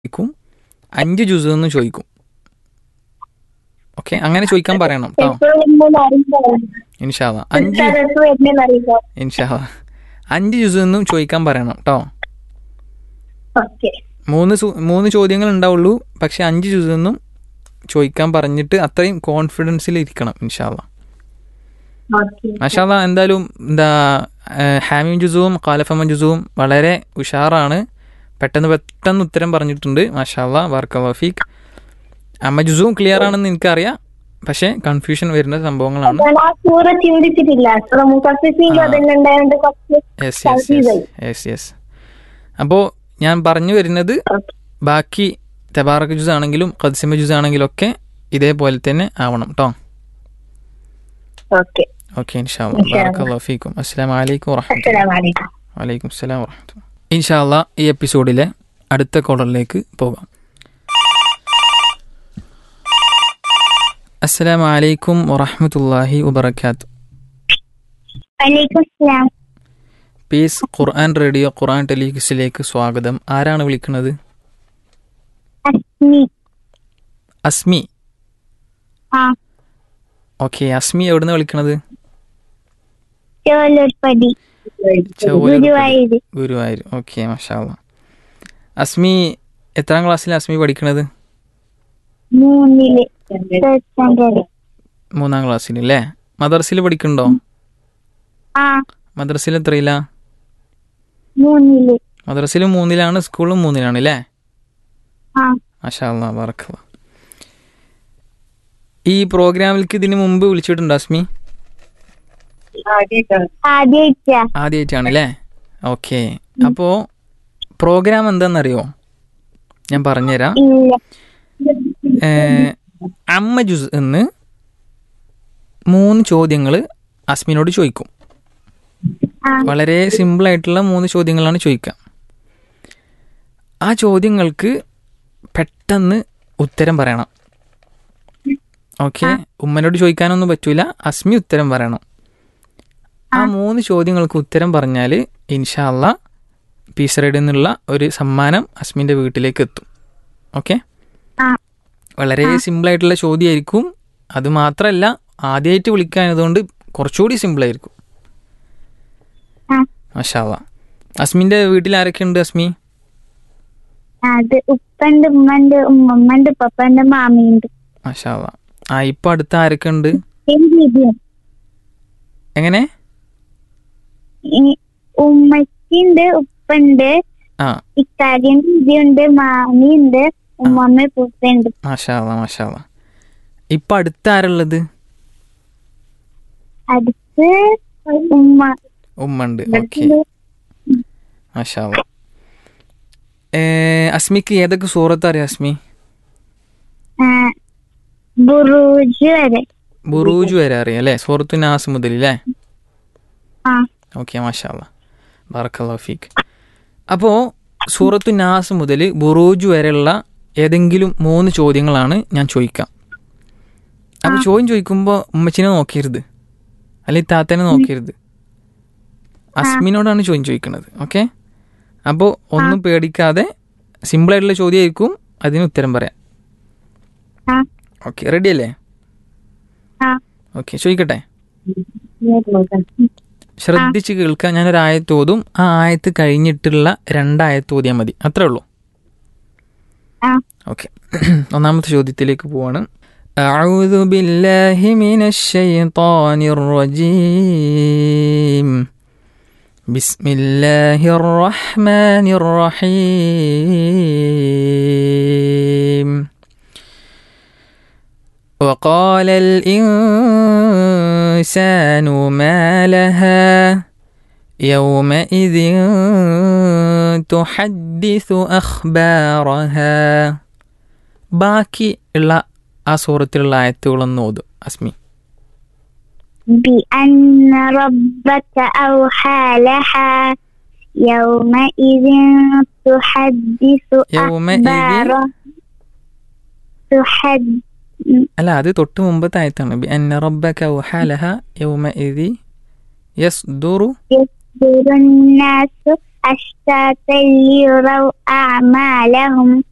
ചോദിക്കും അഞ്ച് ജുസ് എന്ന് ചോദിക്കും ഓക്കെ അങ്ങനെ ചോദിക്കാൻ പറയണം കേട്ടോ ഇൻഷാല്ല അഞ്ച് ഇൻഷാല്ല അഞ്ച് ജുസ് എന്നും ചോദിക്കാൻ പറയണം കേട്ടോ ഓക്കെ മൂന്ന് സു- മൂന്ന് ചോദ്യങ്ങൾ ഉണ്ടാവുള്ളൂ പക്ഷെ അഞ്ച് ജുസ് എന്നും ചോദിക്കാൻ പറഞ്ഞിട്ട് അത്രയും കോൺഫിഡൻസിൽ ഇരിക്കണം ഇൻഷാല്ല ഓക്കെ മാഷാല്ല എന്തായാലും എന്താ ഹാമിം ജുസുവും കാലഫമ ജുസുവും വളരെ ഉഷാറാണ് പെട്ടെന്ന് പെട്ടെന്ന് ഉത്തരം പറഞ്ഞിട്ടുണ്ട് മാഷാല്ല വർക്ക വഫീഖ് അമ്മ ജുസുവും ക്ലിയർ ആണെന്ന് എനിക്കറിയാം പക്ഷേ കൺഫ്യൂഷൻ വരുന്ന സംഭവങ്ങളാണ് ഞാൻ ആ സൂറ ചിന്തിച്ചിട്ടില്ല സൂറ മുസഫിസിലും ആ. അതെല്ലാം ഉണ്ടായതുകൊണ്ട് കുറച്ച് yes yes yes yes yes അപ്പോൾ ഞാൻ പറഞ്ഞു വരുന്നത് ഓക്കെ ബാക്കി തബാറക്ക് ജ്യൂസ് ആണെങ്കിലും കദ്സിമ ജ്യൂസ് ആണെങ്കിലും ഒക്കെ ഇതേപോലെ തന്നെ ആവണം കേട്ടോ ഓക്കെ ഓക്കെ ഇൻഷാല്ല ഇൻഷാ അല്ലാ. ബാറക്കല്ലാഹു ഫീക്കും അസ്സലാമു അലൈക്കും വറഹ്മത്തുള്ളാഹി അസ്സലാമലൈക്കും വലൈക്കും സ്ലാം വറഹമത്തുള്ള ഇൻഷാല്ല ഈ എപ്പിസോഡിലെ അടുത്ത കോളറിലേക്ക് പോകാം അസ്സലാമു അലൈക്കും വറഹമത്തല്ലാഹി വബർക്കാത്തു വലൈക്കും സ്ലാം പീസ് ഖുർആൻ റേഡിയോ ഖുർആൻ ടെലിവിഷനിലേക്ക് സ്വാഗതം ആരാണ് വിളിക്കുന്നത് അസ്മി അസ്മി ആ ഓക്കെ അസ്മി എവിടുന്ന് വിളിക്കണത് ചോലൂർപ്പടി ചൊവ്വലൂർ ഗുരുവായൂര് ഗുരുവായൂർ ഓക്കെ മഷാല്ല അസ്മി എത്രാം ക്ലാസ്സിലാണ് അസ്മി പഠിക്കണത് മൂന്നില് third standard. മൂന്നാം ക്ലാസ്സിൽ അല്ലേ മദർസിൽ പഠിക്കണ്ടോ ആ മദ്രസയിൽ എത്രയില്ല മൂന്നില് മദ്രസയിലും മൂന്നിലാണ് സ്കൂളും മൂന്നിലാണ് അല്ലേ ആ മാഷാ അല്ലാ ബറക്കല്ല ഈ പ്രോഗ്രാമിലേക്ക് ഇതിന് മുമ്പ് വിളിച്ചിട്ടുണ്ടോ അസ്മി ആദ്യായിട്ടാ ആദ്യമായിട്ടാണ് അല്ലേ ഓക്കെ അപ്പോൾ പ്രോഗ്രാം എന്താണെന്നറിയോ ഞാൻ പറഞ്ഞുതരാം ഇല്ല ഏഹ്, അമ്മ ജുസ് എന്ന് മൂന്ന് ചോദ്യങ്ങൾ അസ്മിനോട് ചോദിക്കും ആ വളരെ സിമ്പിൾ ആയിട്ടുള്ള മൂന്ന് ചോദ്യങ്ങളാണ് ചോദിക്കുക ആ ചോദ്യങ്ങൾക്ക് പെട്ടെന്ന് ഉത്തരം പറയണം ഓക്കെ ഉമ്മനോട് ചോദിക്കാനൊന്നും പറ്റൂല അസ്മി ഉത്തരം പറയണം ആ മൂന്ന് ചോദ്യങ്ങൾക്ക് ഉത്തരം പറഞ്ഞാൽ ഇൻഷാല്ല പീസറൈഡിൽ നിന്നുള്ള ഒരു സമ്മാനം അസ്മിൻ്റെ വീട്ടിലേക്ക് എത്തും ഓക്കെ ആ വളരെ സിമ്പിൾ ആയിട്ടുള്ള ചോദ്യമായിരിക്കും അത് മാത്രമല്ല ആദ്യമായിട്ട് വിളിക്കാനതുകൊണ്ട് കുറച്ചുകൂടി സിമ്പിൾ ആയിരിക്കും ആ മഷാല്ല അസ്മിൻ്റെ വീട്ടിൽ ആരൊക്കെ ഉണ്ട് അസ്മി അത് ഉപ്പണ്ട് ഉമ്മണ്ട് ഉമ്മമ്മണ്ട് ഉപ്പപ്പണ്ട് മാമിയുണ്ട് മഷാല്ല ആ ഇപ്പം അടുത്ത് ആരൊക്കെ ഉണ്ട് പിന്നെ ദീദിയും. എങ്ങനെ ഈ ഉമ്മച്ചിണ്ട് ഉപ്പണ്ട് ആ ഇക്കാര്യം ദീദിയുണ്ട് മാമിയുണ്ട് ഉമ്മമ്മ ഉപ്പുപ്പയുണ്ട് മഷാല്ല മഷാല്ല ഇപ്പം അടുത്ത് ആരുള്ളത് അടുത്ത് ഉമ്മ ഉമ്മ ഉണ്ട് ഓക്കെ മഷാല്ല അസ്മിക്ക് ഏതൊക്കെ സൂറത്ത് അറിയാം അസ്മി ആ, ബുറൂജ് വരെ ബുറൂജ് വരെ അറിയാം അല്ലേ സൂറത്തു നാസ് മുതൽ അല്ലേ ആ ഓക്കെ മാഷാല്ല ബറക്കല്ലാ ഫീക്ക് അപ്പോൾ സൂറത്തു നാസ് മുതൽ ബുറൂജ് വരെയുള്ള ഏതെങ്കിലും മൂന്ന് ചോദ്യങ്ങളാണ് ഞാൻ ചോദിക്കാം അപ്പോൾ ചോദ്യം ചോദിക്കുമ്പോൾ ഉമ്മച്ചിനെ നോക്കരുത് അല്ലെങ്കിൽ താത്തനെ നോക്കരുത് അസ്മിനോടാണ് ചോദ്യം ചോദിക്കുന്നത് ഓക്കെ അപ്പോൾ ഒന്നും പേടിക്കാതെ സിമ്പിളായിട്ടുള്ള ചോദ്യമായിരിക്കും അതിന് ഉത്തരം പറയാം ആ ഓക്കെ റെഡി അല്ലേ ആ ഓക്കെ ചോദിക്കട്ടെ ശ്രദ്ധിച്ച് കേൾക്കാൻ ഞാനൊരു ആയത്ത് ഓതും ആ ആയത്ത് കഴിഞ്ഞിട്ടുള്ള രണ്ടായത്ത് ഓതിയാൽ മതി അത്രേ ഉള്ളൂ ആ ഓക്കെ ഒന്നാമത്തെ ചോദ്യത്തിലേക്ക് പോവാണ് أعوذ بالله من الشيطان الرجيم بسم الله الرحمن الرحيم وقال الإنسان ما لها يومئذ تحدث أخبارها ബാക്കി ഉള്ള ആ സൂറത്തിലുള്ള ആയത്തുകളൊന്ന് ഓതും അസ്മി بأن ربك أوحى لها يومئذ تحدث يومئذ أخبارها تحد അല്ല അത് തൊട്ട് മുമ്പത്തെ ആയത്താണ് ബി അന്ന റബ്ബക വഹാലഹ യൗമ ഇദി യസ്ദുറു يصدر الناس أشتاتا ليروا أعمالهم